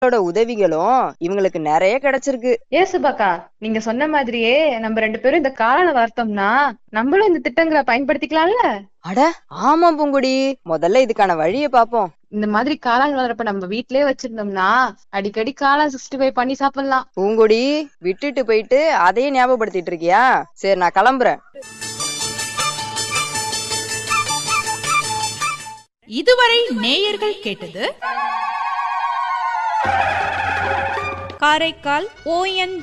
மக்களோட உதவிகளும் இவங்களுக்கு நிறைய கிடைச்சிருக்கு ஏ சுபாக்கா நீங்க சொன்ன மாதிரியே நம்ம ரெண்டு பேரும் இந்த காளான வளர்த்தோம்னா நம்மளும் இந்த திட்டங்களை பயன்படுத்திக்கலாம்ல அட ஆமா பூங்குடி முதல்ல இதுக்கான வழியை பாப்போம் இந்த மாதிரி காளான் வளர்ப்ப நம்ம வீட்லயே வச்சிருந்தோம்னா அடிக்கடி காளான் சிக்ஸ்டி ஃபைவ் பண்ணி சாப்பிடலாம் பூங்குடி விட்டுட்டு போயிட்டு அதையே ஞாபகப்படுத்திட்டு இருக்கியா சரி நான் கிளம்புறேன் இதுவரை நேயர்கள் கேட்டது காரைக்கால் ஓஎன்